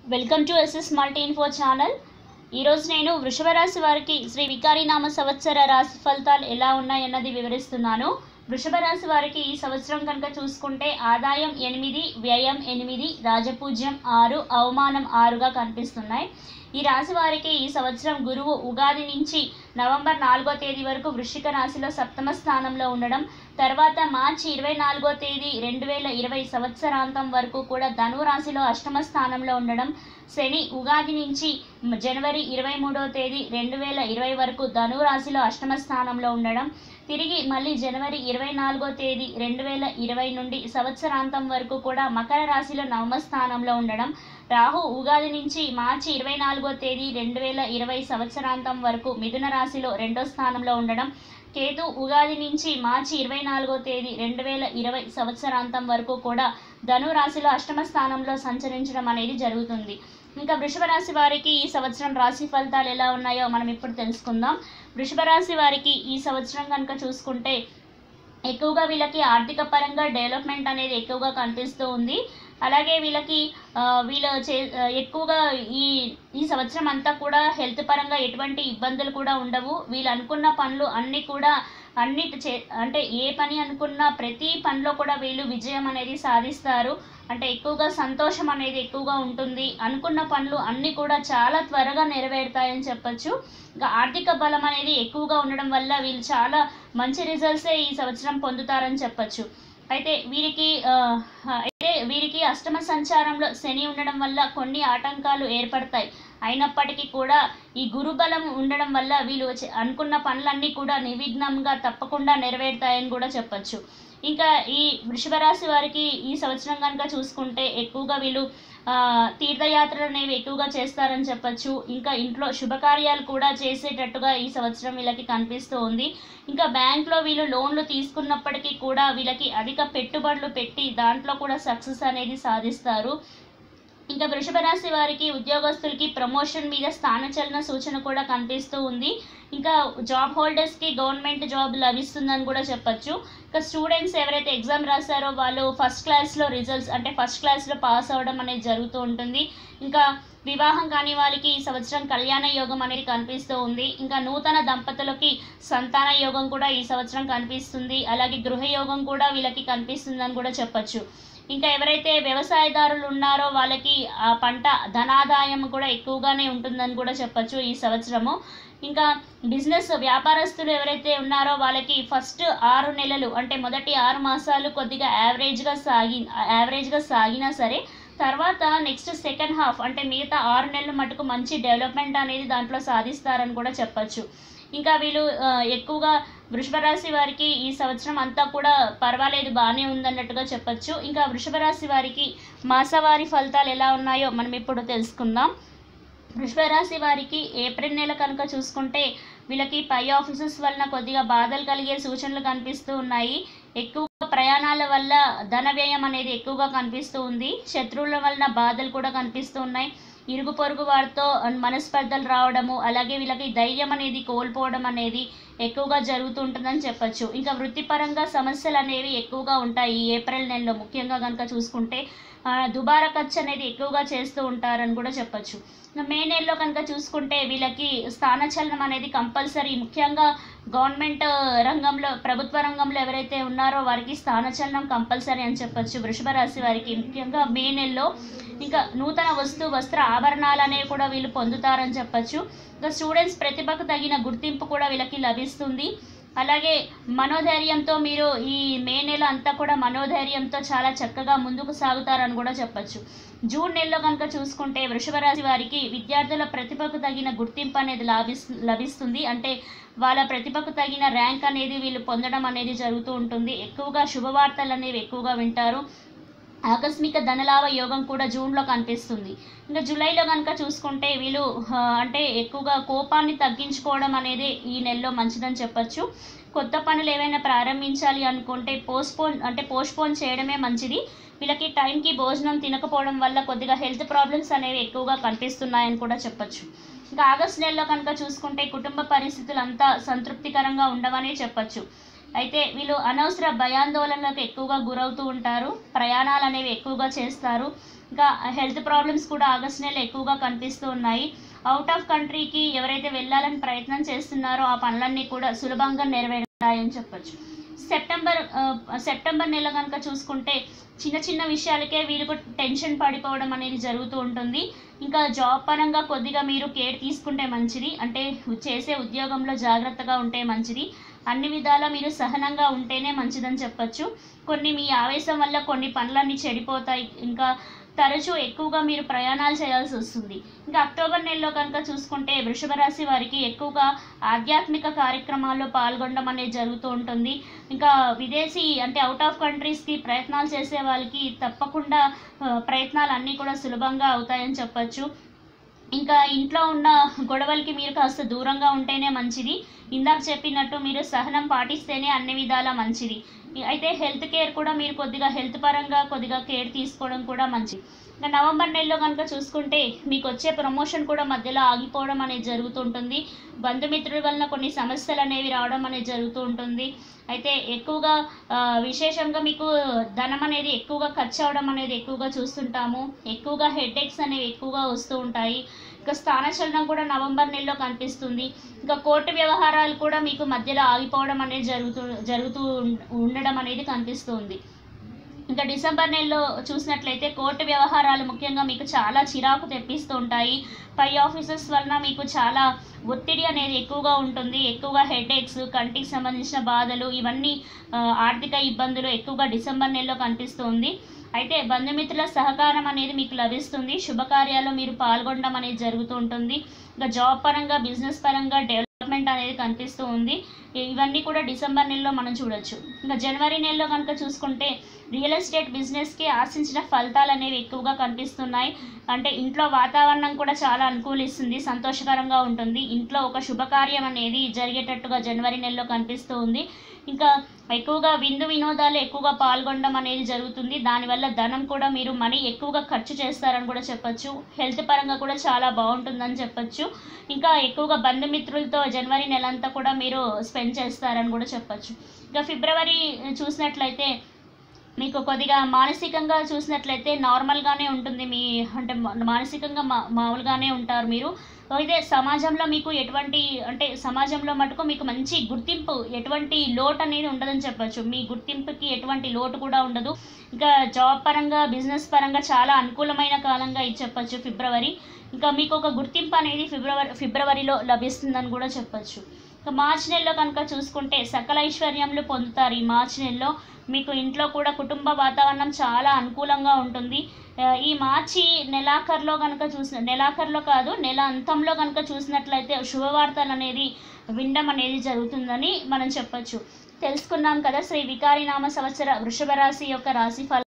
welcome to SS multi info channel ఈరోజు నేను వృషభ రాశి వారికి శ్రీ వికారినామ సంవత్సర రాశి ఫలితాలు ఎలా ఉన్నాయన్నది వివరిస్తున్నాను వృషభ రాశి వారికి ఈ సంవత్సరం కనుక చూసుకుంటే ఆదాయం ఎనిమిది వ్యయం ఎనిమిది రాజపూజ్యం ఆరు అవమానం ఆరుగా కనిపిస్తున్నాయి ఈ రాశి వారికి ఈ సంవత్సరం గురువు ఉగాది నుంచి నవంబర్ నాలుగో తేదీ వరకు వృశ్చిక రాశిలో సప్తమ స్థానంలో ఉండడం తర్వాత మార్చి ఇరవై నాలుగో తేదీ రెండు వేల ఇరవై సంవత్సరాంతం వరకు కూడా ధను రాశిలో అష్టమ స్థానంలో ఉండడం శని ఉగాది నుంచి జనవరి ఇరవై మూడో తేదీ రెండు వేల ఇరవై వరకు ధను రాశిలో అష్టమ స్థానంలో ఉండడం తిరిగి మళ్ళీ జనవరి ఇరవై నాలుగో తేదీ రెండు వేల ఇరవై నుండి సంవత్సరాంతం వరకు కూడా మకర రాశిలో నవమ స్థానంలో ఉండడం రాహు ఉగాది నుంచి మార్చి ఇరవై నాలుగో తేదీ రెండు వేల ఇరవై సంవత్సరాంతం వరకు మిథున రాశిలో రెండో స్థానంలో ఉండడం కేతు ఉగాది నుంచి మార్చి ఇరవై నాలుగో తేదీ రెండు వేల ఇరవై సంవత్సరాంతం వరకు కూడా ధను రాశిలో అష్టమ స్థానంలో సంచరించడం అనేది జరుగుతుంది ఇంకా వృషభ రాశి వారికి ఈ సంవత్సరం రాశి ఫలితాలు ఎలా ఉన్నాయో మనం ఇప్పుడు తెలుసుకుందాం వృషభ రాశి వారికి ఈ సంవత్సరం కనుక చూసుకుంటే ఎక్కువగా వీళ్ళకి ఆర్థిక పరంగా డెవలప్మెంట్ అనేది ఎక్కువగా కనిపిస్తూ ఉంది అలాగే వీళ్ళకి ఆ, వీళ్ళు చే ఆ, ఎక్కువగా ఈ ఈ సంవత్సరం అంతా కూడా హెల్త్ పరంగా ఎటువంటి ఇబ్బందులు కూడా ఉండవు వీళ్ళు అనుకున్న పనులు అన్నీ కూడా అన్ని చే అంటే ఏ పని అనుకున్నా ప్రతి పనిలో కూడా వీళ్ళు విజయం అనేది సాధిస్తారు అంటే ఎక్కువగా సంతోషం అనేది ఎక్కువగా ఉంటుంది అనుకున్న పనులు అన్నీ కూడా చాలా త్వరగా నెరవేరుతాయని చెప్పొచ్చు ఇంకా ఆర్థిక బలం అనేది ఎక్కువగా ఉండడం వల్ల వీళ్ళు చాలా మంచి రిజల్ట్సే ఈ సంవత్సరం పొందుతారని చెప్పొచ్చు అయితే వీరికి ఆ, అయితే వీరికి అష్టమ సంచారంలో శని ఉండడం వల్ల కొన్ని ఆటంకాలు ఏర్పడతాయి అయినప్పటికీ కూడా ఈ గురుబలం ఉండడం వల్ల వీళ్ళు చే- అనుకున్న పనులన్నీ కూడా నిర్విఘ్నంగా తప్పకుండా నెరవేరుతాయని కూడా చెప్పొచ్చు ఇంకా ఈ వృషభ రాశి వారికి ఈ సంవత్సరం కనుక చూసుకుంటే ఎక్కువగా వీళ్ళు ఆ, తీర్థయాత్రలు అనేవి ఎక్కువగా చేస్తారని చెప్పొచ్చు ఇంకా ఇంట్లో శుభకార్యాలు కూడా చేసేటట్టుగా ఈ సంవత్సరం వీళ్ళకి కనిపిస్తూ ఉంది ఇంకా బ్యాంక్లో వీళ్ళు లోన్లు తీసుకున్నప్పటికీ కూడా వీళ్ళకి అధిక పెట్టుబడులు పెట్టి దాంట్లో కూడా సక్సెస్ అనేది సాధిస్తారు ఇంకా వృషభ రాశి వారికి ఉద్యోగస్తులకి ప్రమోషన్ మీద స్థానచలన సూచన కూడా కనిపిస్తూ ఉంది ఇంకా జాబ్ హోల్డర్స్కి గవర్నమెంట్ జాబ్ లభిస్తుందని కూడా చెప్పొచ్చు ఇంకా స్టూడెంట్స్ ఎవరైతే ఎగ్జామ్ రాశారో వాళ్ళు ఫస్ట్ క్లాస్లో రిజల్ట్స్ అంటే ఫస్ట్ క్లాస్లో పాస్ అవ్వడం అనేది జరుగుతూ ఉంటుంది ఇంకా వివాహం కాని వాళ్ళకి ఈ సంవత్సరం కళ్యాణ యోగం అనేది కనిపిస్తూ ఉంది ఇంకా నూతన దంపతులకి సంతాన యోగం కూడా ఈ సంవత్సరం కనిపిస్తుంది అలాగే గృహ యోగం కూడా వీళ్ళకి కనిపిస్తుందని కూడా చెప్పొచ్చు ఇంకా ఎవరైతే వ్యవసాయదారులు ఉన్నారో వాళ్ళకి ఆ పంట ధనాదాయం కూడా ఎక్కువగానే ఉంటుందని కూడా చెప్పొచ్చు ఈ సంవత్సరము ఇంకా బిజినెస్ వ్యాపారస్తులు ఎవరైతే ఉన్నారో వాళ్ళకి ఫస్ట్ ఆరు నెలలు అంటే మొదటి ఆరు మాసాలు కొద్దిగా యావరేజ్గా సాగి యావరేజ్గా సాగినా సరే తర్వాత నెక్స్ట్ సెకండ్ హాఫ్ అంటే మిగతా ఆరు నెలలు మటుకు మంచి డెవలప్మెంట్ అనేది దాంట్లో సాధిస్తారని కూడా చెప్పొచ్చు ఇంకా వీళ్ళు ఆ, ఎక్కువగా వృషభ రాశి వారికి ఈ సంవత్సరం అంతా కూడా పర్వాలేదు బాగానే ఉందన్నట్టుగా చెప్పొచ్చు ఇంకా వృషభ రాశి వారికి మాసవారి ఫలితాలు ఎలా ఉన్నాయో మనం ఇప్పుడు తెలుసుకుందాం వృషభ రాశి వారికి ఏప్రిల్ నెల కనుక చూసుకుంటే వీళ్ళకి పై ఆఫీసెస్ వలన కొద్దిగా బాధలు కలిగే సూచనలు కనిపిస్తూ ఉన్నాయి ఎక్కువ ప్రయాణాల వల్ల ధన వ్యయం అనేది ఎక్కువగా కనిపిస్తూ ఉంది శత్రువుల వలన బాధలు కూడా కనిపిస్తూ ఉన్నాయి ఇరుగు పొరుగు వారితో మనస్పర్ధలు రావడము అలాగే వీళ్ళకి ధైర్యం అనేది కోల్పోవడం అనేది ఎక్కువగా జరుగుతూ ఉంటుందని చెప్పొచ్చు ఇంకా వృత్తిపరంగా సమస్యలు అనేవి ఎక్కువగా ఉంటాయి ఈ ఏప్రిల్ నెలలో ముఖ్యంగా కనుక చూసుకుంటే ఆ, దుబారా ఖర్చు అనేది ఎక్కువగా చేస్తూ ఉంటారని కూడా చెప్పొచ్చు ఇంకా మే నెలలో కనుక చూసుకుంటే వీళ్ళకి స్థానచలనం అనేది కంపల్సరీ ముఖ్యంగా గవర్నమెంట్ రంగంలో ప్రభుత్వ రంగంలో ఎవరైతే ఉన్నారో వారికి స్థానచలనం కంపల్సరీ అని చెప్పొచ్చు వృషభ రాశి వారికి ముఖ్యంగా మే నెలలో ఇంకా నూతన వస్తు వస్త్ర ఆభరణాలు అనేవి కూడా వీళ్ళు పొందుతారని చెప్పొచ్చు ఇంకా స్టూడెంట్స్ ప్రతిభకు తగిన గుర్తింపు కూడా వీళ్ళకి లభిస్తుంది అలాగే మనోధైర్యంతో మీరు ఈ మే నెల అంతా కూడా మనోధైర్యంతో చాలా చక్కగా ముందుకు సాగుతారని కూడా చెప్పొచ్చు జూన్ నెలలో కనుక చూసుకుంటే వృషభ రాశి వారికి విద్యార్థుల ప్రతిభకు తగిన గుర్తింపు అనేది లభిస్ లభిస్తుంది అంటే వాళ్ళ ప్రతిభకు తగిన ర్యాంక్ అనేది వీళ్ళు పొందడం అనేది జరుగుతూ ఉంటుంది ఎక్కువగా శుభవార్తలు అనేవి ఎక్కువగా వింటారు ఆకస్మిక ధనలాభ యోగం కూడా జూన్లో కనిపిస్తుంది ఇంకా జూలైలో కనుక చూసుకుంటే వీళ్ళు ఆ, అంటే ఎక్కువగా కోపాన్ని తగ్గించుకోవడం అనేది ఈ నెలలో మంచిదని చెప్పొచ్చు కొత్త పనులు ఏవైనా ప్రారంభించాలి అనుకుంటే పోస్ట్పోన్ అంటే పోస్ట్పోన్ చేయడమే మంచిది వీళ్ళకి టైంకి భోజనం తినకపోవడం వల్ల కొద్దిగా హెల్త్ ప్రాబ్లమ్స్ అనేవి ఎక్కువగా కనిపిస్తున్నాయని కూడా చెప్పొచ్చు ఇంకా ఆగస్ట్ నెలలో కనుక చూసుకుంటే కుటుంబ పరిస్థితులు అంతా సంతృప్తికరంగా ఉండవనే చెప్పొచ్చు అయితే వీళ్ళు అనవసర భయాందోళనలకు ఎక్కువగా గురవుతూ ఉంటారు ప్రయాణాలు అనేవి ఎక్కువగా చేస్తారు ఇంకా హెల్త్ ప్రాబ్లమ్స్ కూడా ఆగస్ట్ నెల ఎక్కువగా కనిపిస్తూ ఉన్నాయి అవుట్ ఆఫ్ కంట్రీకి ఎవరైతే వెళ్ళాలని ప్రయత్నం చేస్తున్నారో ఆ పనులన్నీ కూడా సులభంగా నెరవేరుతాయని చెప్పొచ్చు సెప్టెంబర్ ఆ, సెప్టెంబర్ నెల కనుక చూసుకుంటే చిన్న చిన్న విషయాలకే వీళ్ళకు టెన్షన్ పడిపోవడం అనేది జరుగుతూ ఉంటుంది ఇంకా జాబ్ పరంగా కొద్దిగా మీరు కేర్ తీసుకుంటే మంచిది అంటే చేసే ఉద్యోగంలో జాగ్రత్తగా ఉంటే మంచిది అన్ని విధాలా మీరు సహనంగా ఉంటేనే మంచిదని చెప్పొచ్చు కొన్ని మీ ఆవేశం వల్ల కొన్ని పనులన్నీ చెడిపోతాయి ఇంకా తరచూ ఎక్కువగా మీరు ప్రయాణాలు చేయాల్సి వస్తుంది ఇంకా అక్టోబర్ నెలలో కనుక చూసుకుంటే వృషభ రాశి వారికి ఎక్కువగా ఆధ్యాత్మిక కార్యక్రమాల్లో పాల్గొనడం అనేది జరుగుతూ ఉంటుంది ఇంకా విదేశీ అంటే అవుట్ ఆఫ్ కంట్రీస్కి ప్రయత్నాలు చేసే వాళ్ళకి తప్పకుండా ఆ, ప్రయత్నాలు అన్నీ కూడా సులభంగా అవుతాయని చెప్పొచ్చు ఇంకా ఇంట్లో ఉన్న గొడవలకి మీరు కాస్త దూరంగా ఉంటేనే మంచిది ఇందాక చెప్పినట్టు మీరు సహనం పాటిస్తేనే అన్ని విధాలా మంచిది అయితే హెల్త్ కేర్ కూడా మీరు కొద్దిగా హెల్త్ పరంగా కొద్దిగా కేర్ తీసుకోవడం కూడా మంచిది ఇంకా నవంబర్ నెలలో కనుక చూసుకుంటే మీకు వచ్చే ప్రమోషన్ కూడా మధ్యలో ఆగిపోవడం అనేది జరుగుతుంటుంది బంధుమిత్రుల వలన కొన్ని సమస్యలు అనేవి రావడం అనేది జరుగుతూ ఉంటుంది అయితే ఎక్కువగా ఆ, విశేషంగా మీకు ధనం అనేది ఎక్కువగా ఖర్చు అవడం అనేది ఎక్కువగా చూస్తుంటాము ఎక్కువగా హెడేక్స్ అనేవి ఎక్కువగా వస్తూ ఉంటాయి ఇంకా స్థానచలనం కూడా నవంబర్ నెలలో కనిపిస్తుంది ఇంకా కోర్టు వ్యవహారాలు కూడా మీకు మధ్యలో ఆగిపోవడం అనేది జరుగుతూ జరుగుతూ ఉం- ఉండడం అనేది కనిపిస్తుంది ఇంకా డిసెంబర్ నెలలో చూసినట్లయితే కోర్టు వ్యవహారాలు ముఖ్యంగా మీకు చాలా చిరాకు తెప్పిస్తూ ఉంటాయి పై ఆఫీసర్స్ వలన మీకు చాలా ఒత్తిడి అనేది ఎక్కువగా ఉంటుంది ఎక్కువగా హెడేక్స్ కంటికి సంబంధించిన బాధలు ఇవన్నీ ఆ, ఆర్థిక ఇబ్బందులు ఎక్కువగా డిసెంబర్ నెలలో కనిపిస్తుంది అయితే బంధుమిత్రుల సహకారం అనేది మీకు లభిస్తుంది శుభకార్యాల్లో మీరు పాల్గొనడం అనేది జరుగుతూ ఉంటుంది ఇంకా జాబ్ పరంగా బిజినెస్ పరంగా డెవలప్మెంట్ అనేది కనిపిస్తూ ఉంది ఇ- ఇవన్నీ కూడా డిసెంబర్ నెలలో మనం చూడొచ్చు ఇంకా జనవరి నెలలో కనుక చూసుకుంటే రియల్ ఎస్టేట్ బిజినెస్కి ఆశించిన ఫలితాలు అనేవి ఎక్కువగా కనిపిస్తున్నాయి అంటే ఇంట్లో వాతావరణం కూడా చాలా అనుకూలిస్తుంది సంతోషకరంగా ఉంటుంది ఇంట్లో ఒక శుభకార్యం అనేది జరిగేటట్టుగా జనవరి నెలలో కనిపిస్తూ ఉంది ఇంకా ఎక్కువగా విందు వినోదాలు ఎక్కువగా పాల్గొనడం అనేది జరుగుతుంది దానివల్ల ధనం కూడా మీరు మనీ ఎక్కువగా ఖర్చు చేస్తారని కూడా చెప్పొచ్చు హెల్త్ పరంగా కూడా చాలా బాగుంటుందని చెప్పొచ్చు ఇంకా ఎక్కువగా బంధుమిత్రులతో జనవరి నెలంతా కూడా మీరు స్పెండ్ చేస్తారని కూడా చెప్పొచ్చు ఇంకా ఫిబ్రవరి చూసినట్లయితే మీకు కొద్దిగా మానసికంగా చూసినట్లయితే నార్మల్గానే ఉంటుంది మీ అంటే మా- మానసికంగా మా మామూలుగానే ఉంటారు మీరు అయితే సమాజంలో మీకు ఎటువంటి అంటే సమాజంలో మటుకు మీకు మంచి గుర్తింపు ఎటువంటి లోటు అనేది ఉండదని చెప్పొచ్చు మీ గుర్తింపుకి ఎటువంటి లోటు కూడా ఉండదు ఇంకా జాబ్ పరంగా బిజినెస్ పరంగా చాలా అనుకూలమైన కాలంగా ఇది చెప్పొచ్చు ఫిబ్రవరి ఇంకా మీకు ఒక గుర్తింపు అనేది ఫిబ్రవరి ఫిబ్రవరిలో లభిస్తుందని కూడా చెప్పొచ్చు ఇంకా మార్చ్ నెలలో కనుక చూసుకుంటే సకల ఐశ్వర్యములు పొందుతారు ఈ మార్చ్ నెలలో మీకు ఇంట్లో కూడా కుటుంబ వాతావరణం చాలా అనుకూలంగా ఉంటుంది ఆ, ఈ మార్చి నెలాఖరులో కనుక చూసిన నెలాఖరులో కాదు నెల అంతంలో కనుక చూసినట్లయితే శుభవార్తలు అనేది వినడం అనేది జరుగుతుందని మనం చెప్పొచ్చు తెలుసుకున్నాం కదా శ్రీ వికారి నామ సంవత్సర వృషభ రాశి యొక్క రాశి